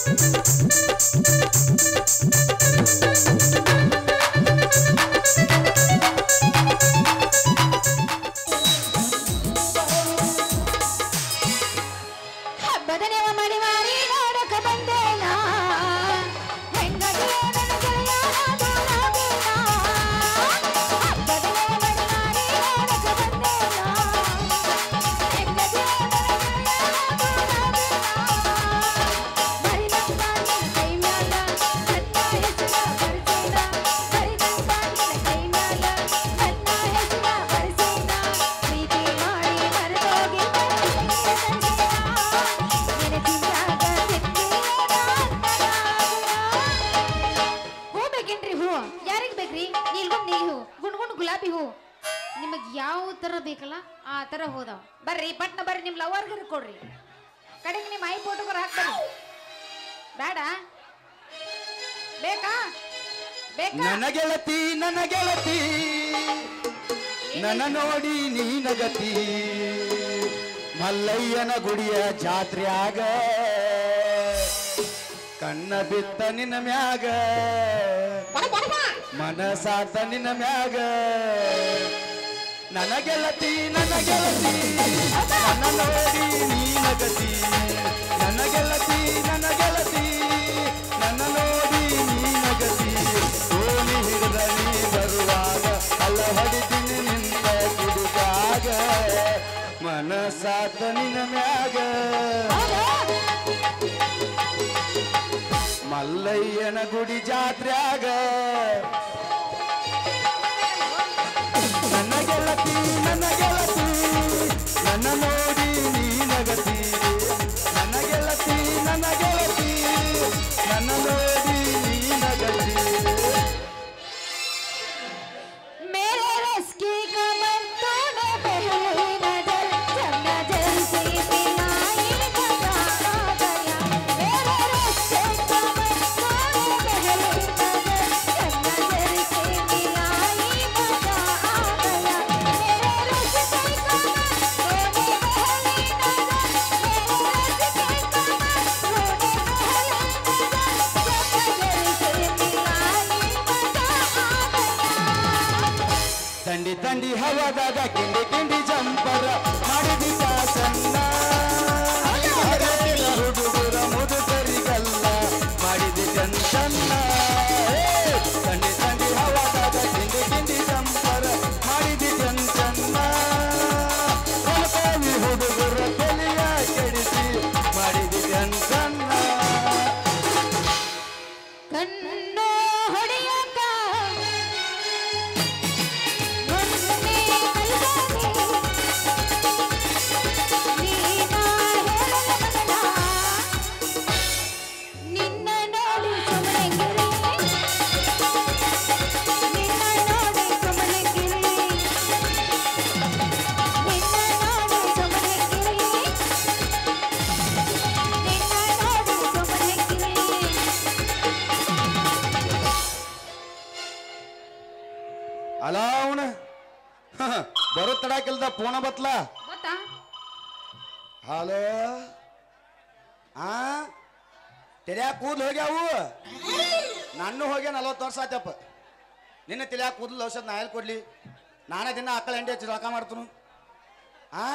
ಹಬ್ಬದನೆವ ಮಡಿ ಮಾರಿ ನೋಡಕ ಬಂದೇನ ಹೆಂಗಡಿಯೋ ನನ್ನ ಗೆಳೆಯ ದೂರಾಗೇನ ಹಬ್ಬದನೆವ ಮಡಿ ಮಾರಿ ನೋಡಕ ಬಂದೇನ ಹೆಂಗಡಿಯೋ ನನ್ನ ಗೆಳೆಯ ದೂರಾಗೇನ ಮರಿದಂತ ನಿನ್ನ ಕೈ ಮ್ಯಾಲ ನನ್ನ ಹೆಸರ ಬರಿಸೇನ ಮರಿದಂತ ನಿನ್ನ ಕೈ ಮ್ಯಾಲ ನನ್ನ ಹೆಸರ ಬರಿಸೇನ ಪ್ರೀತಿ ಮಾಡಿ ಮರೆತೋಗಿ ಹೂ ಬೇಕೇನ್ರಿ ಹೂ ಯಾರಿಗ್ ಬೇಕ್ರಿ ನೀಲ್ಗೊಂಡ್ ನೀಲಿ ಹೂ ಗುಂಡ್ಗುಂಡ್ ಗುಲಾಬಿ ಹೂ ನಿಮಗ್ ಯಾವ ತರ ಬೇಕಲ್ಲ ಆ ತರ ಹೋದಾವ್ ಬರ್ರಿ ಪಟ್ನ ಬರ್ರಿ ನಿಮ್ ಲವರ್ಗರ್ ಕೊಡ್ರಿ ಕಡೆಗೆ ನಿಮ್ಮ ಐ ಫೋಟೋಗರ್ ಹಾಕ್ಬರ್ರಿ ಬೇಡ ಬೇಕಾ ಬೇಕಾ ನನ್ನ ಗೆಳತಿ ನನ್ನ ಗೆಳತಿ ನನ್ನ ನೋಡಿ ನೀನಗತಿ ಮಲ್ಲಯ್ಯನ ಗುಡಿಯ ಜಾತ್ರ್ಯಾಗ ಕಣ್ಣ ಬಿತ್ತ ನಿನ್ನ ಮ್ಯಾಗ ಮನಸಾತ ನಿನ್ನ ಮ್ಯಾಗ ನನ್ನ ಗೆಳತಿ ನನ್ನ ಗೆಳತಿ ನನ್ನ ನೋಡಿ ನೀನಗತಿ ನನ್ನ ಗೆಳತಿ ನನ್ನ ಗೆಳತಿ ನನ್ನ ನೋಡಿ ನೀನಗತಿ ದೋಣಿ ಹಿಡಿದ ನೀ ಬರುವಾಗ ಅಲ್ಲ ಹೊಡಿತೀನಿ ನಿಂತ ಕುಡುಗಾಗ ಮನಸಾತ ನಿನ್ನ ಮ್ಯಾಗ ಮಲ್ಲಯ್ಯನ ಗುಡಿ ಜಾತ್ರ್ಯಾಗ ನನ್ನ ಗೆಳತಿ ನನ್ನ ಗೆಳತಿ ನನ್ನ ನೋಡಿ ನೀನಗತಿ ನನ್ನ ಗೆಳತಿ ನನ್ನ ಗೆಳತಿ ನನ್ನ ನೋಡಿ ನೀನಗತಿ मेरे रस की कमर तूने पहली नजर जब नजर से मिलाई मजा आ गया मेरे रस की कमर तूने पहली नजर जब नजर से मिलाई मजा आ गया मेरे रस की कमर तूने पहली नजर मेरे रस की कमर तूने पहली नजर जब नजर से मिलाई मजा आ गया ತಂಡಿ ತಂಡಿ ಹವದಾಗ ಕಿಂಡಿ ಕಿಂಡಿ ಜಂಪರ ಮಾಡಿದಿದ್ದ ಸಣ್ಣ ಹರೇಲ ಹುಡುಗರ ಮುದುಕರಿಗಲ್ಲ ಮಾಡಿದಿದ್ದ ಸಣ್ಣ ಏ, ತಂಡಿ ತಂಡಿ ಹವದಾಗ ಕಿಂಡಿ ಕಿಂಡಿ ಜಂಪರ ಮಾಡಿದಿದ್ದ ಸಣ್ಣ ಹೊಲಕೋವಿ ಹುಡುಗರ ತಲೆಯ ಕೆಡಿಸಿ ಮಾಡಿದಿದ್ದ ಸಣ್ಣ ಕಣ್ಣು ಹೊಡೆಯಕ ಮೊನ್ನೆ ಕಲ್ಬಾನೆ ನೀನ ಹೇಳಲ ಮಗನ ನಿನ್ನ ನೋಡಿ ಸುಮ್ಮನೆಗಿರಿ ನಿನ್ನ ನೋಡಿ ಸುಮ್ಮನೆಗಿರಿ ನಿನ್ನ ನೋಡಿ ಸುಮ್ಮನೆಗಿರಿ ನಿನ್ನ ನೋಡಿ ಸುಮ್ಮನೆಗಿರಿ ಅಲ ಅವನ ಬರೋ ತಡಾಕಿಲ್ದ ಪೋಣ ಬತ್ಲ ಗೊತ್ತಾ ಹಲೋ ಆ ತೆಲ್ಯಾಗ ಕೂದ್ಲು ಹೋಗ್ಯಾವು ನಾನು ಹೋಗ್ಯ ನಲ್ವತ್ತು ವರ್ಷ ಆಯ್ತಪ್ಪ ನಿನ್ನ ತೆಲ್ಯಾಗ ಕೂದಲು ಔಷಧ ನಾ ಎಲ್ಲಿ ಕೊಡ್ಲಿ ನಾನೇ ದಿನ ಆಕಳ ಹೆಂಡಿ ಹಚ್ಚಿ ಜಳಕ ಮಾಡ್ತನು ಆ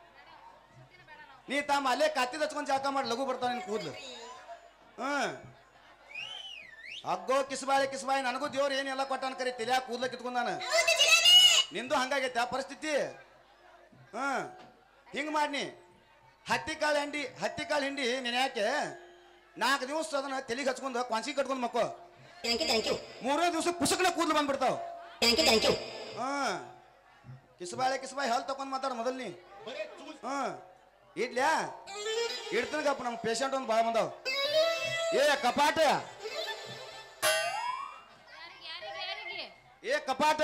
ನೀ ತಮ್ಮ ಅಲ್ಲೇ ಕತ್ತಿದ ಹಚ್ಕೊಂಡು ಜಳಕ ಮಾಡಿ ಲಘು ಬರ್ತಾವ ನಿನ್ನ ಕೂದ್ಲು ಹ್ಮ್ ಅಗ್ಗೋ ಕಿಸ್ಬಾಯಿ ಕಿಸ್ಬಾಯಿ ನನಗೂ ದೇವ್ರು ಏನೆಲ್ಲ ಕೊಟ್ಟಾನ ಕರಿ ತೆಲ್ಯಾಗ ಕೂದ್ಲ ಕಿತ್ಕೊಂಡಾನ ನಿಂದು ಹಂಗಾಗೈತೆ ಆ ಪರಿಸ್ಥಿತಿ ಹ್ಮ್ ಹಿಂಗ್ ಮಾಡ್ನಿ ಹತ್ತಿ ಕಾಳು ಹಿಂಡಿ ಹತ್ತಿ ಕಾಳು ಹಿಂಡಿ ನೀನ್ ಯಾಕೆ ನಾಲ್ಕು ದಿವಸ ಅದನ್ನ ತೆಲಿಗೆ ಹಚ್ಕೊಂಡು ಕ್ವಾನ್ಸಿ ಕಟ್ಕೊಂಡು ಮಕ್ಕೋ ಥ್ಯಾಂಕ್ ಯು ಥ್ಯಾಂಕ್ ಯು ಮೂರನೇ ದಿವಸ ಪುಸ್ತಕನ ಕೂದಲು ಬಂದ್ಬಿಡ್ತಾವ ಥ್ಯಾಂಕ್ ಯು ಥ್ಯಾಂಕ್ ಯು ಹಾ ಕಿಸ್ಬಾಳೆ ಕಿಸ್ಬಾಯಿ ಹಲ್ ತಕೊಂಡ್ ಮಾತಾಡ ಮೊದಲ್ ನೀ ಹಾ ಇಡ್ಲ್ಯಾ ಇಡ್ತೀನಗಪ್ಪ ನಮ್ಮ ಪೇಷಂಟ್ ಒಂದು ಭಾಳ ಬಂದಾವ ಏ ಕಪಾಟ ಏ ಕಪಾಟ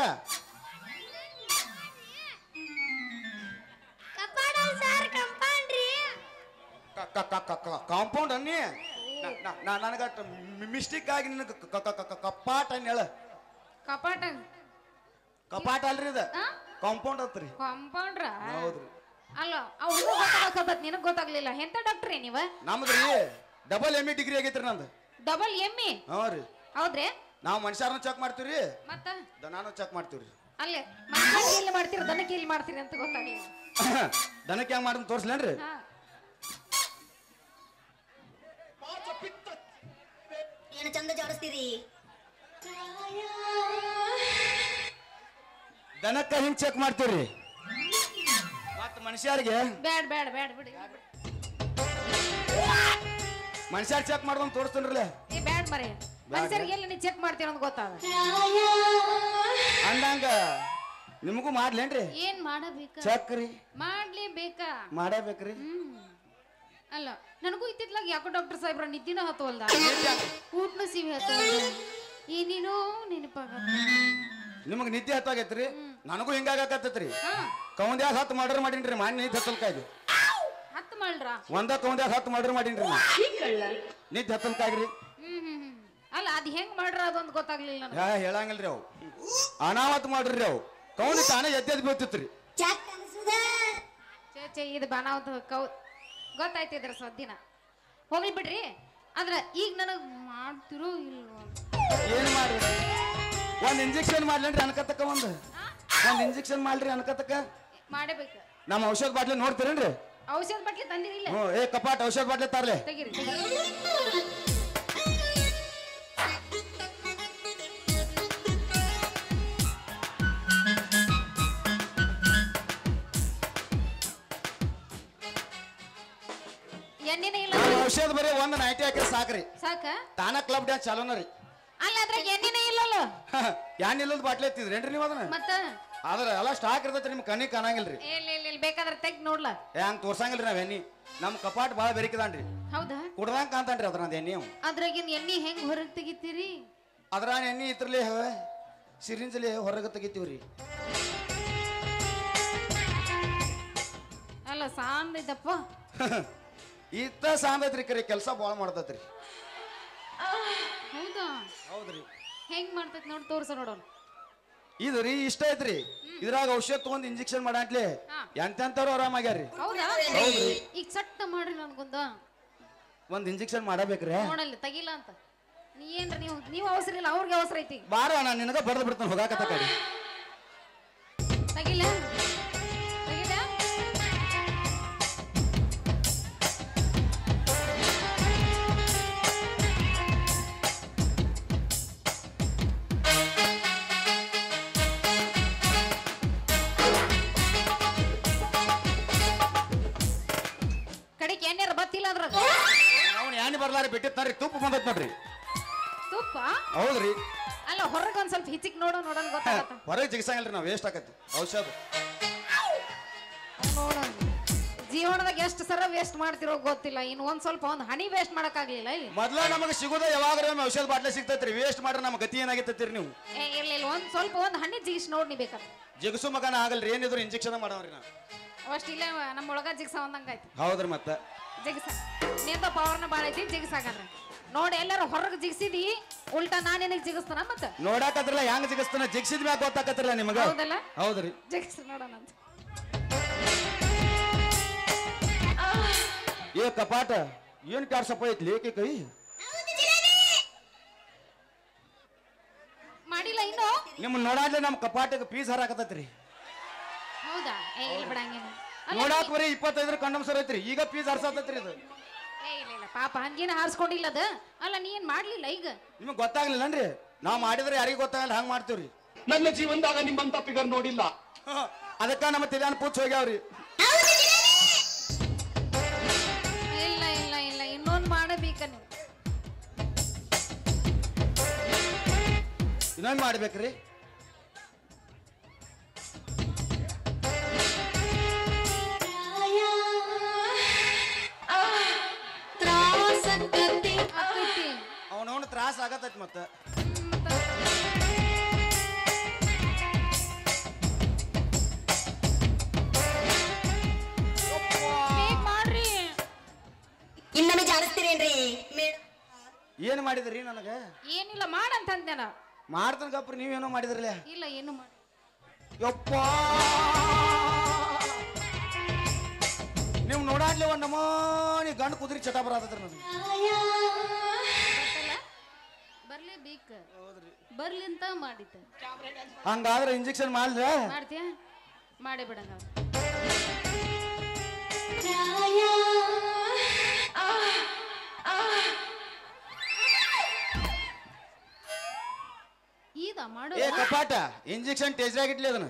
ಕಾಂಪೌಂಡ್ ಅನ್ನಿ ನನಗ ಮಿಸ್ಟೇಕ್ ಆಗಿ ನಿನಗೆ ಕಪಾಟ ಅನ್ನ ಹೇಳ ಕಪಾಟ ಕಪಾಟ ಅಲ್ರಿ ಇದು ಆ? ಕಾಂಪೌಂಡ್ ಅಂತ್ರಿ ಕಾಂಪೌಂಡ್ರ ಹೌದ್ರಿ ಅಲ್ಲ ಅವ್ರಿಗೂ ಗೊತ್ತಾಗತ್ತ ನಿನಗ್ ಗೊತ್ತಾಗ್ಲಿಲ್ಲ ಎಂತ ಡಾಕ್ಟ್ರಿ ನೀವ ನಮ್ದ್ರಿ ಡಬಲ್ ಎಮ್ ಇ ಡಿಗ್ರಿ ಆಗೈತ್ರಿ ನಂದು ಡಬಲ್ ಎಮ್ಮಿ ಹ್ಞೂ ರೀ ಹೌದ್ರಿ ನಾವು ಮನುಷ್ಯರನ್ನ ಚೆಕ್ ಮಾಡ್ತೀವ್ರಿ ಮತ್ತ ದನಾನು ಚೆಕ್ ಮಾಡ್ತೀವ್ರಿ ಅಲ್ಲೇ ಮನುಷ್ಯನಿಗೆ ಎಲ್ಲಿ ಮಾಡ್ತೀರಿ ದನಕ್ಕೆ ಎಲ್ಲಿ ಮಾಡ್ತೀರಿ ಅಂತ ಗೊತ್ತಾಗ್ಲಿಲ್ಲ ದನಕ್ಕೆ ಹೆಂಗ್ ಮಾಡೋದು ತೋರಿಸ್ಲೇನ್ರಿ ಹಾ ಏನು ಚಂದ ಜಾಡಿಸ್ತೀರಿ ದನಕ್ಕ ಹಿಂಗ್ ಚೆಕ್ ಮಾಡ್ತೀವ್ರಿ ಮತ್ತ ಮನುಷ್ಯರಿಗೆ ಬ್ಯಾಡ್ ಬ್ಯಾಡ್ ಬ್ಯಾಡ್ ಬಿಡಿ ಮನುಷ್ಯರ್ ಚೆಕ್ ಮಾಡ್ದಂಗ್ ತೋರಿಸ್ತೀನ್ರಲ್ಲ ಏ ಬ್ಯಾಡ್ ಮರೆ ಮನುಷ್ಯರಿಗೆ ಎಲ್ಲಿ ನೀ ಚೆಕ್ ಮಾಡ್ತೀರ ಅಂತ ಗೊತ್ತಾಗ ಅಂದಂಗ ನಿಮಗೂ ಮಾಡ್ಲೇನ್ರಿ ಏನ್ ಮಾಡಬೇಕ ಚೆಕ್ ರೀ ಮಾಡ್ಲೇಬೇಕಾ ಮಾಡಬೇಕ್ರಿ ಹ್ಮ್ ಅಲ್ಲ ನನಗೂ ಇತ್ತಿತ್ಲಾಗ ಯಾಕೋ ಡಾಕ್ಟರ್ ಸಾಹೇಬ್ರ ನಿದ್ದಿನ ಹತ್ತವಲ್ದ ಊಟನು ಸಿವಿ ಹತ್ತವಲ್ದ ಏನೇನೋ ನೆನಪಾಗತ್ತ ನಿಮಗ್ ನಿದ್ದೆ ಹತ್ತಾಗೈತ್ರಿ ನನಗೂ ಹಿಂಗಾಗತ್ತೈತ್ರಿ ಹಾ ಕೌಂದ್ಯಾಗ ಹತ್ತು ಮರ್ಡರ್ ಮಾಡೀನ್ರಿ ಮಾನ್ಯ ನಿದ್ದೆ ಹತ್ತಲ್ಕಾಯ್ದು ಹತ್ತು ಮಾಡ್ರ ಒಂದ ಕೌಂದ್ಯಾಗ ಹತ್ತು ಮರ್ಡರ್ ಮಾಡೀನ್ರಿ ನಾ ನಿದ್ದೆ ಹತ್ತಲ್ಕಾಗ್ರಿ ಹ್ಮ್ ಹ್ಮ್ ಹ್ಮ್ ಅಲ್ಲ ಅದ್ ಹೆಂಗ್ ಮಾಡ್ರ ಅದೊಂದು ಗೊತ್ತಾಗ್ಲಿಲ್ಲ ನನಗೆ ಯಾ ಹೇಳಂಗಿಲ್ರಿ ಅವು ಅನಾವತ್ ಮಾಡ್ರಿ ಅವು ಕೌಂದ್ ತಾನೇ ಎದ್ದೆದ್ ಬೀಳ್ತಿತ್ರಿ ಚಾಕ್ ಅನ್ಸುದ ಚೇ ಚೇ ಇದು ಬಾನಾವತ್ ಕೌ ಗೊತ್ತಾಯ್ತು ಇದ್ರ ಸದ್ದಿನ ಹೋಗ್ಲಿ ಬಿಡ್ರಿ ಆದ್ರ ಈಗ ನನಗ್ ಮಾಡ್ತಿರೋ ಇಲ್ವೋ ಏನ್ ಮಾಡ್ರಿ ಒಂದ್ ಇಂಜೆಕ್ಷನ್ ಮಾಡ್ಲೇನ್ರಿ ಅನ್ಕತಕ್ಕ ಒಂದ್ ಒಂದ್ ಇಂಜೆಕ್ಷನ್ ಮಾಡ್ರಿ ಅನ್ಕತಕ್ಕ ಮಾಡಬೇಕು ನಮ್ಮ ಔಷಧ ಬಾಟ್ಲಿ ನೋಡ್ತೀರೇನ್ರಿ ಔಷಧ ಬಟ್ಲಿ ತಂದಿರಿಲ್ಲ ಹ್ಞೂ ಏ ಕಪಾಟ್ ಔಷಧ ಬಾಟ್ಲಿ ತರ್ಲೆ ತೆಗಿರಿ ತೆಗಿರಿ. ಎಣ್ಣಿನ ಇಲ್ಲ ನಮ್ಮ ಔಷಧ ಬರೀ ಒಂದ್ ನೈಟಿ ಹಾಕಿರಿ ಸಾಕ್ರಿ ಸಾಕ ತಾನ ಕ್ಲಬ್ ಡ್ಯಾನ್ಸ್ ಚಾಲೋನ ರೀ ಅಲ್ಲ ಅದ್ರಾಗ ಎಣ್ಣಿನ ಇಲ್ಲಲ್ಲ ಯಾನ್ ಇಲ್ಲದ ಬಾಟ್ಲಿ ಎತ್ತಿದ್ರೇನ್ರಿ ನೀವು ಅದನ್ನ ಮತ್ತ ಆದ್ರ ಎಲ್ಲ ಸ್ಟಾಕ್ ಇರ್ತೈತ್ರಿ ನಿಮ್ ಕಣ್ಣಿಗೆ ಕಾಣಂಗಿಲ್ರಿ ಇಲ್ಲ ಇಲ್ಲ ಇಲ್ಲ ಬೇಕಾದ್ರೆ ತೆಗ್ ನೋಡ್ಲ ಏ ಹಂಗ್ ತೋರ್ಸಂಗಿಲ್ರಿ ನಾವ್ ಎಣ್ಣಿ ನಮ್ ಕಪಾಟ್ ಭಾಳ ಬೆರಿಕದಾನ್ರಿ ಹೌದಾ ಕುಡ್ದಂಗ್ ಕಾಣ್ತಾನ್ರಿ ಅದ್ರ ಎಣ್ಣಿ ಅವ್ ಅದ್ರಾಗಿನ್ ಎಣ್ಣಿ ಹೆಂಗ್ ಹೊರಗ್ ತೆಗಿತೀರಿ ಅದ್ರ ಎಣ್ಣಿ ಇತ್ರಲಿ ಸಿರಿಂಜಲಿ ಹೊರಗೆ ತೆಗಿತೀವ್ರಿ ಅಲ್ಲ ಸಾಂದ್ ಇದ್ದಪ್ಪ ಇತ್ತ ಸಾಂದೈತ್ರಿ ಕರಿ ಕೆಲಸ ಭಾಳ ಮಾಡ್ತೈತ್ರಿ ಹೌದಾ ಹೌದ್ರಿ ಹೆಂಗ್ ಮಾಡ್ತೈತಿ ನೋಡಿ ತೋರ್ಸ ನೋಡೋಣ ಇದು ರೀ ಇಷ್ಟ ಐತ್ರಿ ಇದ್ರಾಗ ಔಷಧ ತಗೊಂಡ್ ಇಂಜೆಕ್ಷನ್ ಮಾಡಾಟ್ಲಿ ಹಾ. ಎಂತೆಂತವ್ರು ಆರಾಮಾಗ್ಯಾರ್ರಿ ಹೌದಾ ಈಗ ಸಟ್ಟ ಮಾಡ್ರಿ ನನ್ಗೊಂದ ಒಂದ್ ಇಂಜೆಕ್ಷನ್ ಮಾಡಬೇಕ್ರಿ ನೋಡಲ್ಲಿ ತೆಗಿಲ್ಲ ಅಂತ ನೀ ಏನ್ರ ನೀವು ನೀವು ಅವಸರ ಇಲ್ಲ ಅವ್ರಿಗೆ ಅವಸರ ಐತಿ ಬಾರ ನಾನು ನಿನಗ ಬಡ್ದು ಬಿಡ್ತಾನೆ ಹೋಗಾಕತ್ತ ಕಡೆ ತೆಗಿಲ್ಲ ತೆಗಿಲ್ಲ ಕಡೆಗೆ ಎಣ್ಣೆರ ಬತ್ತಿಲ್ಲ ಅದ್ರಾಗ ಅವ್ನು ಯಾನಿ ಬರ್ಲಾರಿ ಬಿಟ್ಟಿರ್ತಾರ್ರಿ ತುಪ್ಪ ಬಂದೈತ್ ನೋಡ್ರಿ ತುಪ್ಪ ಹೌದ್ರಿ ಅಲ್ಲ ಹೊರಗೆ ಒಂದ್ ಸ್ವಲ್ಪ ಹಿಚಿಕ್ ನೋಡೋ ನೋಡೋಣ ಗೊತ್ತಾಗತ್ತ ಹೊರಗೆ ಜಿಗಿಸಂಗಿಲ್ರಿ ನಾವು ವೇಸ್ಟ್ ಆಕತಿ ಔಷಧ ನೋಡೋಣ ಜೀವನದಾಗ ಎಷ್ಟು ಸರ ವೇಸ್ಟ್ ಮಾಡ್ತಿರೋ ಗೊತ್ತಿಲ್ಲ ಇನ್ನು ಒಂದ್ ಸ್ವಲ್ಪ ಒಂದ್ ಹನಿ ವೇಸ್ಟ್ ಮಾಡಕ್ಕಾಗ್ಲಿಲ್ಲ ಇಲ್ಲಿ ಮೊದ್ಲ ನಮಗೆ ಸಿಗೋದ ಯಾವಾಗ ಒಮ್ಮೆ ಔಷಧ ಬಾಟ್ಲಿ ಸಿಗ್ತೈತ್ರಿ ವೇಸ್ಟ್ ಮಾಡ್ರೆ ನಮ್ಮ ಗತಿ ಏನಾಗಿತ್ತೈತ್ರಿ ನೀವು ಏ ಇಲ್ಲ ಇಲ್ಲ ಒಂದ್ ಸ್ವಲ್ಪ ಒಂದ್ ಹನಿ ಜಿಗಿಸ್ ನೋಡ್ ನೀ ಬೇಕಾದ್ರೆ ಜಿಗಸು ಮಗನ ಆಗಲ್ರಿ ಏನಿದ್ರು ಇಂಜೆಕ್ಷನ್ ಮಾಡವ್ರಿ ನಾ ಅವಷ್ಟು ಇಲ್ಲೇ ನಮ್ಮ ಒಳಗ ಜಿಗ್ಸ ಒಂದಂಗಾಯ್ತು ಹೌದ್ರಿ ಮತ್ತೆ ಜಿಗ್ಸ ನಿಂದ ಪವರ್ನ ಭಾಳ ಐತಿ ಜಿಗ್ಸಾಕಂದ್ರ ನೋಡಿ ಎಲ್ಲರೂ ಹೊರಗೆ ಜಿಗ್ಸಿದಿ ಉಲ್ಟಾ ನಾನು ನಿನಗೆ ಜಿಗಿಸ್ತಾನ ಮತ್ತ ನೋಡಾಕತ್ರಲ್ಲ ಹೆಂಗ್ ಜಿಗಿಸ್ತಾನ ಜಿಗ್ಸಿದ ಮ್ಯಾಗ ಗೊತ್ತಾಕತ್ರಲ್ಲ ನಿಮಗ ಹೌದಲ್ಲ ಹೌದ್ರಿ ಜಿಗಿಸ್ ನೋಡೋಣ ಅಂತ ಏ ಕಪಾಟ ಏನ್ ಕ್ಯಾಡ್ಸಪ್ಪ ಐತ್ಲಿ ಏಕೆ ಕೈ ಮಾಡಿಲ್ಲ ಇನ್ನು ನಿಮ್ ನೋಡಾಡ್ಲೆ ನಮ್ ಕಪಾಟಿಗೆ ಪೀಸ್ ಹರಾಕತೈತ್ರಿ ಹೌದಾ ಏ ಇಲ್ಲ ಬಿಡಂಗೇನು ನೋಡಾಕ್ ಬರೀ ಇಪ್ಪತ್ತೈದರ ಕಂಡಮ್ ಸರ್ ಐತ್ರಿ ಈಗ ಪೀಸ್ ಹರ್ಸತೈತ್ರಿ ಇದು ಏ ಇಲ್ಲ ಇಲ್ಲ ಪಾಪ ಹಂಗೇನ ಹಾರಿಸ್ಕೊಂಡಿಲ್ಲ ಅದ ಅಲ್ಲ ನೀ ಏನ್ ಮಾಡ್ಲಿಲ್ಲ ಈಗ ನಿಮಗ್ ಗೊತ್ತಾಗ್ಲಿಲ್ಲನ್ರಿ ನಾವ್ ಮಾಡಿದ್ರೆ ಯಾರಿಗೂ ಗೊತ್ತಾಗಲ್ಲ ಹಂಗ್ ಮಾಡ್ತೀವ್ರಿ ನನ್ನ ಜೀವನದಾಗ ನಿಮ್ಮಂತ ಫಿಗರ್ ನೋಡಿಲ್ಲ ಅದಕ್ಕ ನಮ್ಮ ತಿರ್ಯಾನ ಪೂಚ್ ಹೋಗ್ಯಾವ್ರಿ ಇಲ್ಲ ಇಲ್ಲ ಇಲ್ಲ ಇನ್ನೊಂದು ಮಾಡಬೇಕ ನೀವು ಇನ್ನೊಂದ್ ಮಾಡ್ಬೇಕ್ರಿ ಆಕೈತಿ ಅವನವನು ತ್ರಾಸ ಆಗತೈತಿ ಮತ್ತ ಬೇಗ ಮಾಡ್ರಿ ಇನ್ನೊಮ್ಮೆ ಜಾಡಿಸ್ತೀರೇನ್ರಿ ಮೇಡಮ್ ಏನ್ ಮಾಡಿದ್ರಿ ನನಗ ಏನಿಲ್ಲ ಮಾಡಂತ ಅಂದ್ಯಾನ ಮಾಡ್ತಾನ ಗಪ್ರಿ ನೀವೇನೋ ಮಾಡಿದ್ರಲ್ಲ ಇಲ್ಲ ಏನು ಮಾಡಿ ಯಪ್ಪ ನೀವು ನೋಡಾಡ್ಲಿ ಒಂದ್ ನಮೂನಿ ಗಂಡು ಕುದುರೆ ಚಟ ಬರತ್ತೈತ್ರಿ ನನಗೆ ಗೊತ್ತಲ್ಲ? ಬರ್ಲಿ ಬೀಕ್ ಬರ್ಲಿ ಅಂತ ಮಾಡಿದ್ದೆ ಹಂಗಾದ್ರೆ ಇಂಜೆಕ್ಷನ್ ಮಾಡಿದ್ರೆ ಮಾಡ್ತೀಯ ಮಾಡೇ ಬಿಡಂಗ ಈದ ಮಾಡು ಏ ಕಪಾಟ ಇಂಜೆಕ್ಷನ್ ಟೇಜ್ರಾಗಿಡ್ಲಿ ಅದನ್ನ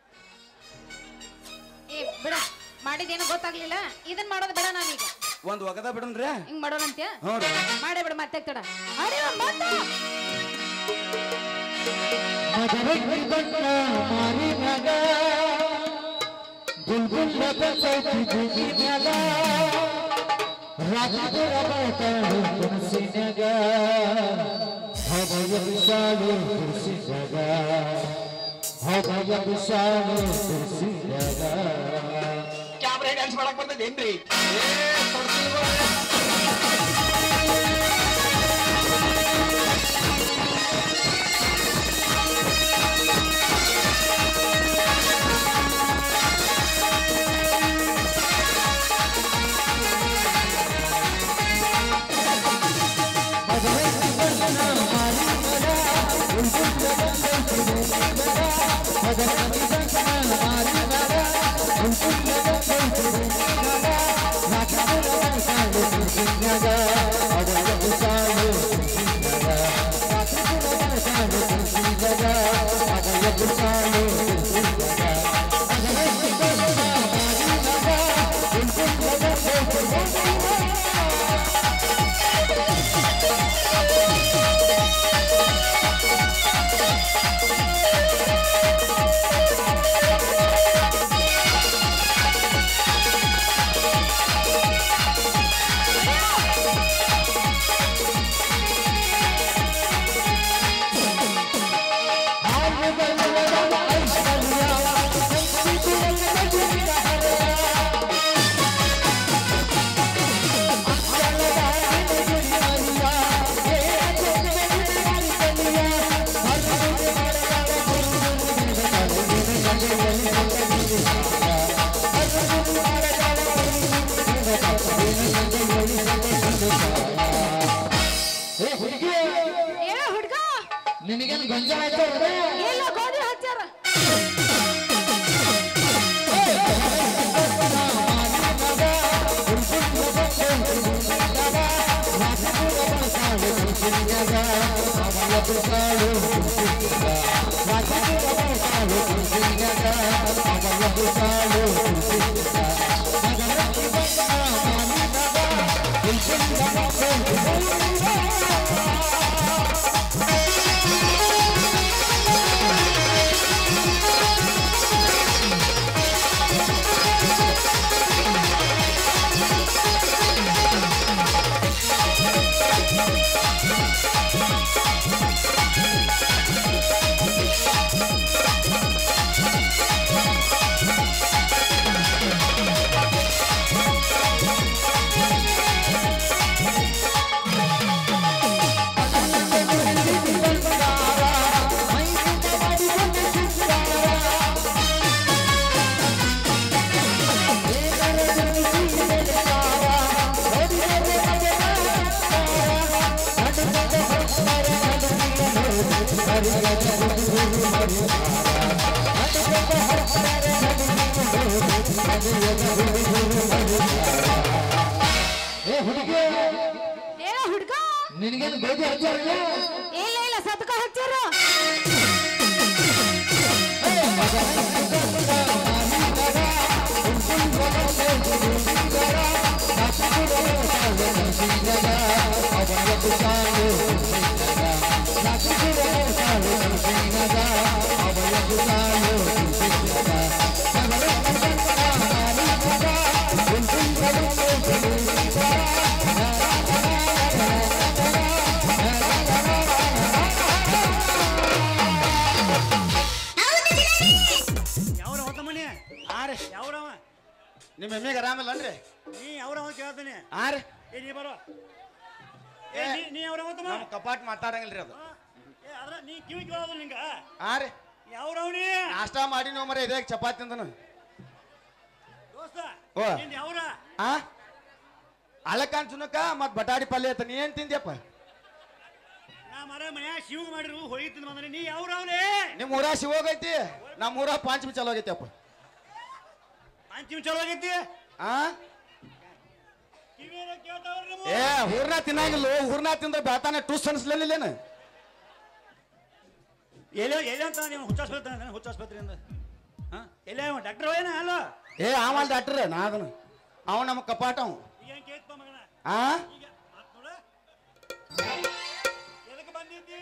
ಏ ಬಿಡ ಮಾಡಿದೇನು ಗೊತ್ತಾಗ್ಲಿಲ್ಲ ಇದನ್ ಮಾಡೋದು ಬೇಡ ನಾನೀಗ ಒಂದ್ ಒಗದ ಬಿಡನ್ರಿ ಹಿಂಗ್ ಮಾಡೋಣಂತ್ಯ ಹ್ಞೂ ರೀ ಮಾಡೇ ಬಿಡ ಮತ್ತೆ ತಡ ಅರೆ ಬಂದ ಕ್ಯಾಮ್ರಾ ಡ್ಯಾನ್ಸ್ ಮಾಡಕ್ ಬರ್ತದೇನ್ರಿ ಏನ ಹುಡ್ಗ ನಿನಗೇನು ಗೊಂಜಾಳ ಆಯ್ತು ಎಲ್ಲ ಗೋಧಿ ಹಚ್ಚಾರ ಏ ಹುಡುಗಿ ಏನ ಹುಡ್ಗ ನಿನಗೇನು ಗೋಧಿ ಹಚ್ಚಾರಿಲ್ಲ ಇಲ್ಲ ಇಲ್ಲ ಸದ್ಕ ಹಚ್ಚಾರ ಯಾವ್ರ ಹೊತ್ತ ಮನೆ ಹಾ ರೀ ಯಾವ್ರವ ನಿಮ್ಮ ಎಮ್ಮಿಗೆ ಆರಾಮಿಲ್ಲನ್ರಿ ನೀ ಯಾವ್ರವ ಕೇಳ್ತಾನೆ ಹಾ ರೀ ಏ ನೀ ಬರೋ ಏ ನೀ ನೀ ಯಾವ್ರವ ತಮ್ಮ ನಮ್ಮ ಕಪಾಟ್ ಮಾತಾಡಂಗಿಲ್ರಿ ಅದು ಏ ಅದ್ರ ನೀ ಕಿವಿ ಕೇಳೋದು ನಿಂಗ ಹಾ ರೀ ಯಾವ್ರವ ನೀ ನಾಷ್ಟಾ ಮಾಡಿ ನೋ ಮರ ಇದೇ ಚಪಾತಿ ಅಂದನು ದೋಸ್ತ ಓ. ನಿಂದ ಯಾವ್ರ ಆ ಅಳಕಾನ್ ಸುನಕ ಮತ್ ಬಟಾಡಿ ಪಲ್ಯ ಐತ ನೀ ಏನ್ ತಿಂದ್ಯಪ್ಪ ನಾ ಮರ ಮನ್ಯಾಗ ಶಿವ್ ಮಾಡಿರು ಹೋಗಿ ತಿಂದು ಬಂದ್ರೆ ನೀ ಅವ್ರ ಅವಲೇ ನಿಮ್ ಊರ ಶಿವೋಗೈತಿ ನಮ್ಮ ಊರ ಪಾಂಚಮಿ ಚಲೋ ಆಗೈತಿಯಪ್ಪ ಅಂಚಿಮ ಚಲೋ ಆಗೈತಿ ಆ ಕಿವಿಯರ ಕೇಳ್ತಾವ್ರ ನಿಮ್ಮ ಏ ಹೂರ್ನ ತಿನ್ನಂಗಿಲ್ಲ ಹೂರ್ನ ತಿಂದ್ರೆ ಬೆಳತಾನೆ ಟೂಸ್ ಅನ್ಸ್ಲಿಲ್ಲೇನು ಎಲ್ಲೋ ಎಲ್ಲೋ ಅಂತ ನೀವು ಹುಚ್ಚಾಸ್ಪತ್ರೆ ಅಂತ ಹುಚ್ಚಾಸ್ಪತ್ರೆ ಅಂದ ಹಾ ಎಲ್ಲೇ ಡಾಕ್ಟರ್ ಏನ ಅಲ್ಲ ಏ ಆವಲ್ ಡಾಕ್ಟ್ರ್ ನಾ ಅದನ್ನ ಅವ ನಮ್ಮ ಕಪಾಟ ಅವ ಈಗ ಹೆಂಗ್ ಕೇಳ್ತಪ್ಪ ಮಗನ ಆ ಈಗ ಮಾತ್ ನೋಡ ಎದಕ್ಕೆ ಬಂದಿದ್ದಿ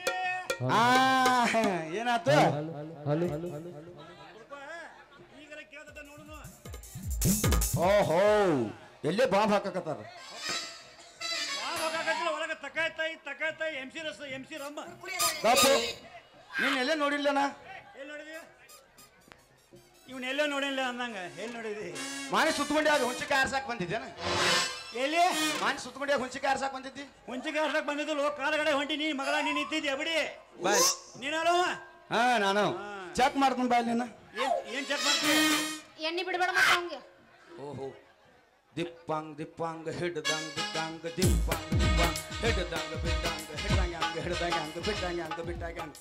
ಆ ಏನಾತು ಸ್ವಲ್ಪ ಈಗರ ಕೇಳ್ತದ ನೋಡುನು ಓಹೋ ಎಲ್ಲೇ ಬಾಂಬ್ ಹಾಕಕತ್ತಾರ ಯಾವ ಹೋಗಾಕತ್ತಿಲ್ಲ ಒಳಗೆ ತಕಾಯ್ತಾಯಿ ತಕಾಯ್ತಾಯಿ ಎಂ ಸಿ ರಸ ಎಂ ಸಿ ರಮ್ಮ ಬಾಪು ನೀನ್ ಎಲ್ಲೇ ನೋಡಿಲ್ಲನ ಎಲ್ಲಿ ನೋಡಿದಿ ಇವ್ನ ಎಲ್ಲೋ ನೋಡಿಲ್ಲ ಅಂದಂಗ ಎಲ್ಲಿ ನೋಡಿದಿ ಮಾನಿ ಸುತ್ತಕೊಂಡ್ಯಾಗ ಹುಂಚಿಕಾಯಿ ಆರ್ಸಾಕ್ ಬಂದಿದ್ದೇನ ಎಲ್ಲಿ ಮಾನಿ ಸುತ್ತಕೊಂಡ್ಯಾಗ ಹುಂಚಿಕಾಯಿ ಆರ್ಸಾಕ್ ಬಂದಿದ್ದಿ ಮುಂಚಿಗೆ ಆಡ್ಸಕ್ ಬಂದಿದ್ದು ಕಾಲಗಡೆ ಹೊಂಟಿ ನೀ ಮಗಳ ನೀನ್ ನಿಂತಿದ್ಯಾ ಬಿಡಿ ಬಾಯ್ ನೀನಲ್ಲವ ಹಾ ನಾನು ಚೆಕ್ ಮಾಡ್ತೀನಿ ಬಾಯ್ ನೀನು ಏನ್ ಏನ್ ಚೆಕ್ ಮಾಡ್ತೀವಿ ಎಣ್ಣೆ ಬಿಡಬೇಡ ಮತ್ತೆ ಅವಂಗೆ ಓಹೋ ದಿಪ್ಪಂಗ್ ದಿಪ್ಪಂಗ್ ಹಿಡ್ದಂಗ್ ಬಿಟ್ಟಂಗ್ ದಿಪ್ಪಂಗ್ ದಿಪ್ಪಂಗ್ ಹಿಡ್ದಂಗ್ ಬಿಟ್ಟಂಗ್ ಹಿಡ್ದಂಗ್ ಹಂಗ ಹಿಡ್ದಂಗ್ ಹಂಗ ಬಿಟ್ಟಂಗ್ ಹಂಗ ಬಿಟ್ಟಾಗ ಹಂಗ